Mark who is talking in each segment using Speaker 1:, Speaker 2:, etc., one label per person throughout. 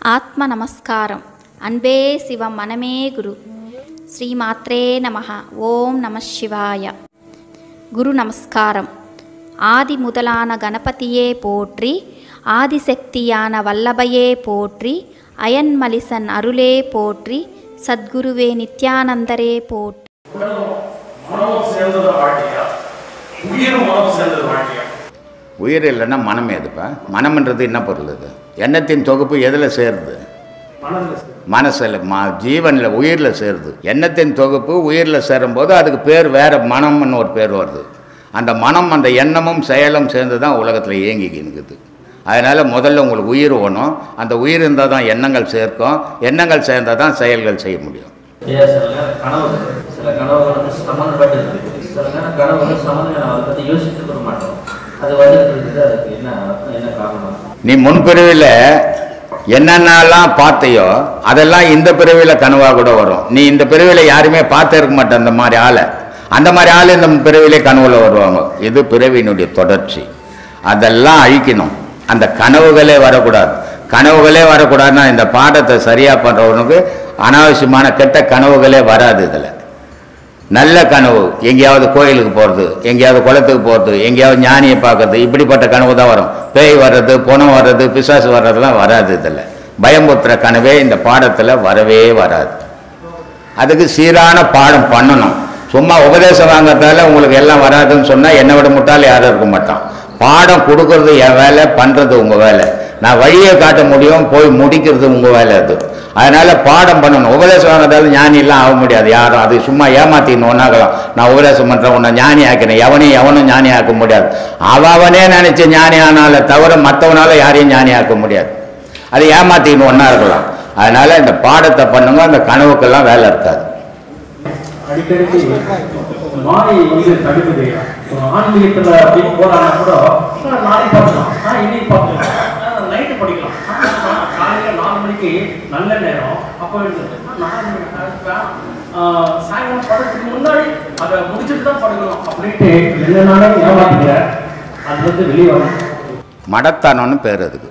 Speaker 1: ஆத்ம நமஸ்காரம் அன்பே சிவம் மனமே குரு ஸ்ரீமாத்ரே நமஹ ஓம் நம சிவாய குரு நமஸ்காரம் ஆதி முதலான கணபதியே போற்றி ஆதிசக்தியான வல்லபையே போற்றி அயன்மலிசன் அருளே போற்றி சத்குருவே நித்யானந்தரே போற்றி
Speaker 2: உடலும் மனமும் சேர்ந்தது வாழ்க்கையா உயிரும் மனமும் சேர்ந்தது வாழ்க்கையா
Speaker 3: உயிர் இல்லைன்னா மனம் எதுப்பா மனம்ன்றது என்ன பொருள் இது எண்ணத்தின் தொகுப்பு எதில் சேருது
Speaker 2: மனதில் சார்
Speaker 3: மனசில் மா ஜீவனில் உயிரில் சேருது எண்ணத்தின் தொகுப்பு உயிரில் சேரும்போது அதுக்கு பேர் வேறு மனம்னு ஒரு பேர் வருது அந்த மனம் அந்த எண்ணமும் செயலும் சேர்ந்து தான் உலகத்தில் இயங்கிக்கினுக்குது அதனால் முதல்ல உங்களுக்கு உயிர் வேணும் அந்த உயிர் இருந்தால் தான் எண்ணங்கள் சேர்க்கும் எண்ணங்கள் சேர்ந்தால் தான் செயல்கள் செய்ய முடியும்
Speaker 4: ஏன் சில நேரம் கனவு சில கனவுகள் வந்து சம்மந்தப்பட்டு இருக்குது சில நேரம் கனவுகள் சம்மந்தம் நம்ம அதை பற்றி யோசிச்சு கூட மாட்டோம் அது வந்துட்டு இருக்குது அதுக்கு என்ன அர்த்தம் என்ன காரணம்
Speaker 3: நீ முன்பிறவியில் என்னென்னலாம் பார்த்தையோ அதெல்லாம் இந்த பிறவியில் கனவாக கூட வரும் நீ இந்த பிறவியில் யாருமே பார்த்தே இருக்க மாட்டேன் அந்த மாதிரி ஆளை அந்த மாதிரி ஆள் இந்த பிறவிலே கனவுல வருவாங்க இது பிறவியினுடைய தொடர்ச்சி அதெல்லாம் அழிக்கணும் அந்த கனவுகளே வரக்கூடாது கனவுகளே வரக்கூடாதுன்னா இந்த பாடத்தை சரியாக பண்ணுறவனுக்கு அனாவசியமான கெட்ட கனவுகளே வராது இதில் நல்ல கனவு எங்கேயாவது கோயிலுக்கு போகிறது எங்கேயாவது குளத்துக்கு போகிறது எங்கேயாவது ஞானியை பார்க்கறது இப்படிப்பட்ட கனவு தான் வரும் பேய் வர்றது புணம் வர்றது பிசாசு வர்றதுலாம் வராது இதில் பயமுத்துற கனவே இந்த பாடத்தில் வரவே வராது அதுக்கு சீரான பாடம் பண்ணணும் சும்மா உபதேசம் வாங்குறதால உங்களுக்கு எல்லாம் வராதுன்னு சொன்னால் என்னை விட முட்டாள் யாரும் இருக்க மாட்டான் பாடம் கொடுக்கறது என் வேலை பண்ணுறது உங்கள் வேலை நான் வழியை காட்ட முடியும் போய் முடிக்கிறது உங்கள் வேலை அது அதனால பாடம் பண்ணணும் உபதேசம் வாங்குறதால ஞானிலாம் ஆக முடியாது யாரும் அது சும்மா ஏமாத்தின்னு ஒன்றாகலாம் நான் உபதேசம் பண்ணுறேன் உன்னை ஞானி ஆக்கினேன் எவனையும் எவனும் ஞானி ஆக்க முடியாது அவ அவனே நினைச்சு ஞானி ஆனால தவிர மற்றவனால யாரையும் ஞானி ஆக்க முடியாது அது ஏமாத்தின்னு ஒன்றா இருக்கலாம் அதனால இந்த பாடத்தை பண்ணுங்க அந்த கனவுக்கெல்லாம் வேலை இருக்காது
Speaker 2: அடிக்கடி மாயை இது தடுக்குது ஒரு ஆன்மீகத்துல அப்படின்னு போறாங்க கூட "ஆ, நாளைக்கு பார்க்கலாம் ஆ இன்னைக்கு பார்க்கலாம் நைட்டு படிக்கலாம் ஆ, ஆ, காலையில நாலு மணிக்கு நல்ல நேரம் அப்போ எழுந்து "ஆ, நாலு மணிக்கு கரெக்டா சாயங்காலம் படுறதுக்கு முன்னாடி அதை முடிச்சுட்டு தான் படுக்கணும் அப்படின்ட்டு என்னனாலே ஏமாத்திக்கிற அது வந்து வெளியே வரணும்
Speaker 3: மடத்தனம்னு பேர் அதுக்கு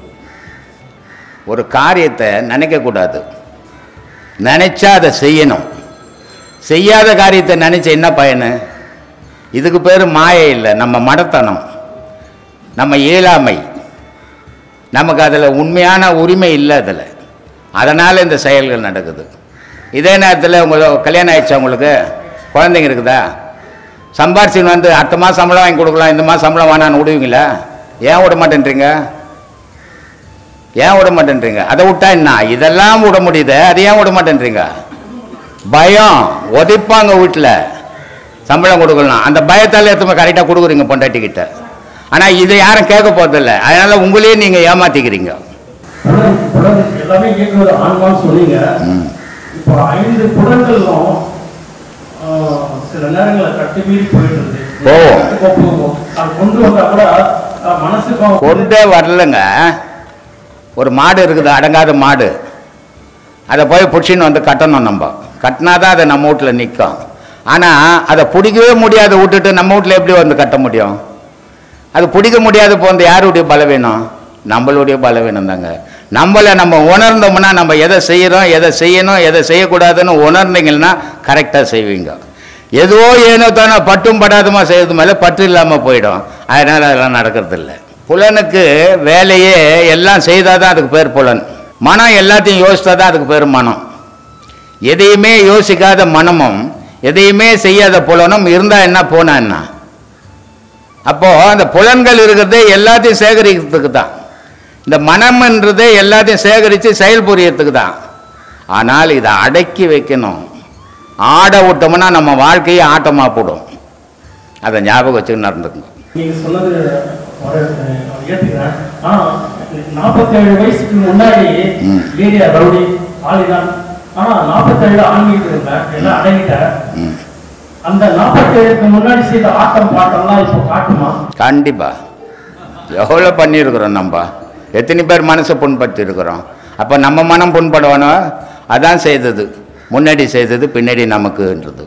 Speaker 3: ஒரு காரியத்தை நினைக்கக்கூடாது நினைச்சா அதை செய்யணும் செய்யாத காரியத்தை நினைச்ச என்ன பயனு இதுக்கு பேர் மாயை இல்லை நம்ம மடத்தனம் நம்ம இயலாமை நமக்கு அதில் உண்மையான உரிமை இல்லை அதில் அதனால் இந்த செயல்கள் நடக்குது இதே நேரத்தில் உங்கள் கல்யாணம் ஆயிடுச்சா உங்களுக்கு குழந்தைங்க இருக்குதா சம்பாரிச்சின்னு வந்து அடுத்த மாதம் சம்பளம் வாங்கி கொடுக்கலாம் இந்த மாதம் சம்பளம் வேணான்னு விடுவீங்களா ஏன் விட மாட்டேன்றீங்க ஏன் விட மாட்டேன்றீங்க அதை விட்டா என்ன இதெல்லாம் விட முடியுது அதை ஏன் விட மாட்டேன்றீங்க பயம் உதைப்பாங்க வீட்டில் சம்பளம் கொடுக்கலாம் அந்த பயத்தால் எடுத்து கரெக்டாக கொடுக்குறீங்க பொண்டாட்டிக்கிட்ட ஆனால் இதை யாரும் கேட்க போகிறதில்ல அதனால் உங்களையே நீங்கள் ஏமாற்றிக்கிறீங்க
Speaker 2: புலன் புலன் எல்லாமே இயக்குவது ஆன்மான்னு சொன்னீங்க
Speaker 3: ம்.
Speaker 2: இப்போ ஐந்து புலன்களும் ஆஹ், சில நேரங்களில் கட்டி மீறி போயிடுறது
Speaker 3: போகும்.
Speaker 2: போகும். அது கொண்டு வந்தா கூட ஆஹ், மனசுக்கும்
Speaker 3: கொண்டே வரலங்க ஒரு மாடு இருக்குது அடங்காத மாடு அதை போய் பிடிச்சின்னு வந்து கட்டணும் நம்ம கட்டினா தான் அதை நம்ம வீட்டில் நிற்கும் ஆனால் அதை பிடிக்கவே முடியாத விட்டுட்டு நம்ம வீட்டில் எப்படி வந்து கட்ட முடியும் அது பிடிக்க முடியாத போந்த யாருடைய பலவீனம் நம்மளுடைய பலவீனம் தாங்க நம்மளை நம்ம உணர்ந்தோம்னா நம்ம எதை செய்கிறோம் எதை செய்யணும் எதை செய்யக்கூடாதுன்னு உணர்ந்தீங்கன்னா கரெக்டாக செய்வீங்க ஏதோ ஏனோ தானோ பட்டும் படாதமா செய்யறது மேலே பற்று இல்லாமல் போயிடும் அதனால் அதெல்லாம் நடக்கிறதில்ல புலனுக்கு வேலையே எல்லாம் செய்தால் தான் அதுக்கு பேர் புலன் மனம் எல்லாத்தையும் யோசித்தா தான் அதுக்கு பேர் மனம் எதையுமே யோசிக்காத மனமும் எதையுமே செய்யாத புலனும் இருந்தால் என்ன போனா என்ன அப்போ அந்த புலன்கள் இருக்கிறதே எல்லாத்தையும் சேகரிக்கிறதுக்கு தான் இந்த மனம்ன்றது எல்லாத்தையும் சேகரித்து செயல் புரியறதுக்கு தான் ஆனால் இதை அடக்கி வைக்கணும் ஆட விட்டோம்னா நம்ம வாழ்க்கையே ஆட்டமாக போடும் அதை ஞாபகம் வச்சுக்கிட்டு நடந்துக்கணும்
Speaker 2: நீங்க சொன்னது ஒரு, அஹ், ஏத்துக்கிறேன் ஆனா நாற்பத்தேழு வயசுக்கு முன்னாடி
Speaker 3: ம்.
Speaker 2: ஏரியா ரவுடி ஆளிதான் ஆனா நாற்பத்தேழு ஆன்மீகத்தில் இருந்தேன் எல்லாம் அடங்கிட்டேன்
Speaker 3: ம்.
Speaker 2: அந்த நாற்பத்தேழுக்கு முன்னாடி செய்த ஆட்டம் பாட்டம்லாம் இப்போ காட்டுமா
Speaker 3: கண்டிப்பாக எவ்வளோ பண்ணியிருக்கிறோம் நம்ம எத்தனை பேர் மனசை புண்படுத்தி இருக்கிறோம் அப்போ நம்ம மனம் புண்படணும் அதான் செய்தது முன்னாடி செய்தது பின்னாடி நமக்குன்றது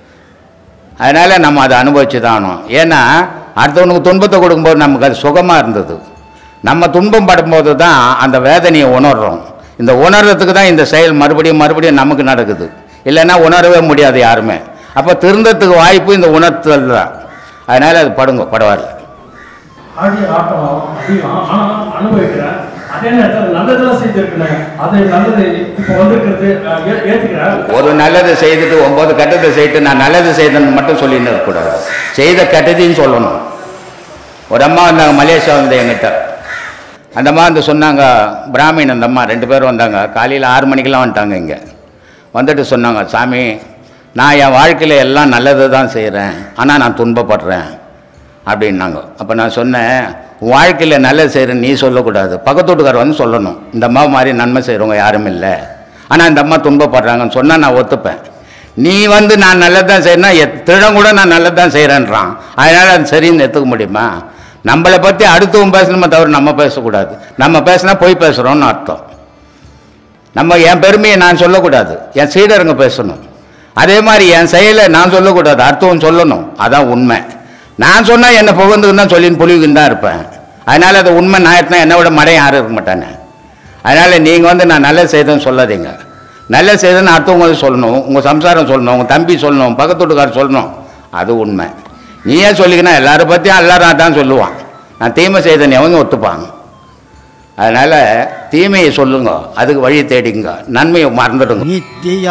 Speaker 3: அதனால் நம்ம அதை அனுபவிச்சு தான் ஆகணும் ஏன்னா அடுத்தவனுக்கு துன்பத்தை கொடுக்கும்போது நமக்கு அது சுகமாக இருந்தது நம்ம துன்பம் படும்போது தான் அந்த வேதனையை உணர்றோம் இந்த உணர்றதுக்கு தான் இந்த செயல் மறுபடியும் மறுபடியும் நமக்கு நடக்குது இல்லைன்னா உணரவே முடியாது யாருமே அப்போ திருந்தத்துக்கு வாய்ப்பு இந்த உணர்த்தல் தான் அதனால் அது படுங்க பரவாயில்ல
Speaker 2: ஆடி ஆட்டம் அதிகம் ஆனால் அனுபவிக்கிறேன் அதே நேரத்தில் நல்லதெல்லாம் செய்திருக்கிறேன் அது நல்லது இப்போ வந்திருக்கிறது அஹ், ஏ- ஏத்துக்கிறேன்
Speaker 3: ஒரு நல்லது செய்துட்டு ஒன்பது கெட்டதை செய்துட்டு நான் நல்லது செய்தேன்னு மட்டும் சொல்லின்னு இருக்கக்கூடாது செய்த கெட்டதையும் சொல்லணும் ஒரு அம்மா வந்தாங்க மலேசியா வந்து என்கிட்ட அந்த அம்மா வந்து சொன்னாங்க பிராமின் அந்த அம்மா ரெண்டு பேரும் வந்தாங்க காலையில் ஆறு மணிக்கெல்லாம் வந்துட்டாங்க இங்கே வந்துட்டு சொன்னாங்க சாமி நான் என் வாழ்க்கையில் எல்லாம் நல்லது தான் செய்கிறேன் ஆனால் நான் துன்பப்படுறேன் அப்படின்னாங்க அப்போ நான் சொன்னேன் உன் வாழ்க்கையில் நல்லது செய்கிறேன்னு நீ சொல்லக்கூடாது பக்கத்து வீட்டுக்காரர் வந்து சொல்லணும் இந்த அம்மா மாதிரி நன்மை செய்கிறவங்க யாரும் இல்லை ஆனால் இந்த அம்மா துன்பப்படுறாங்கன்னு சொன்னால் நான் ஒத்துப்பேன் நீ வந்து நான் நல்லது தான் செய்யணும் திருடம் கூட நான் நல்லது தான் செய்கிறேன்றான் அதனால் அது சரின்னு எடுத்துக்க முடியுமா நம்மளை பற்றி அடுத்தவன் பேசணுமே தவிர நம்ம பேசக்கூடாது நம்ம பேசினா போய் பேசுகிறோன்னு அர்த்தம் நம்ம என் பெருமையை நான் சொல்லக்கூடாது என் சீடருங்க பேசணும் அதே மாதிரி என் செயலை நான் சொல்லக்கூடாது அடுத்தவன் சொல்லணும் அதான் உண்மை நான் சொன்னால் என்னை புகழ்ந்துக்கு தான் சொல்லின்னு புலிவுக்குன்னு தான் இருப்பேன் அதனால் அது உண்மை நியாயத்தினா என்னை விட மடையும் யாரும் இருக்க மாட்டானே அதனால் நீங்கள் வந்து நான் நல்லது செய்தேன்னு சொல்லாதீங்க நல்லது செய்தேன்னு அடுத்தவங்க வந்து சொல்லணும் உங்கள் சம்சாரம் சொல்லணும் உங்கள் தம்பி சொல்லணும் பக்கத்து வீட்டுக்காரர் சொல்லணும் அது உண்மை நீயே சொல்லிக்கினா எல்லாரை பற்றியும் எல்லாரும் அதான் சொல்லுவான் நான் தீமை செய்தேன்னு எவங்க ஒத்துப்பாங்க அதனால் தீமையை சொல்லுங்க அதுக்கு வழி தேடிங்க நன்மையை மறந்துடுங்க
Speaker 5: நித்திய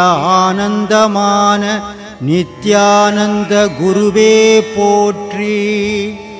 Speaker 5: ஆனந்தமான நித்யானந்த குருவே போற்றி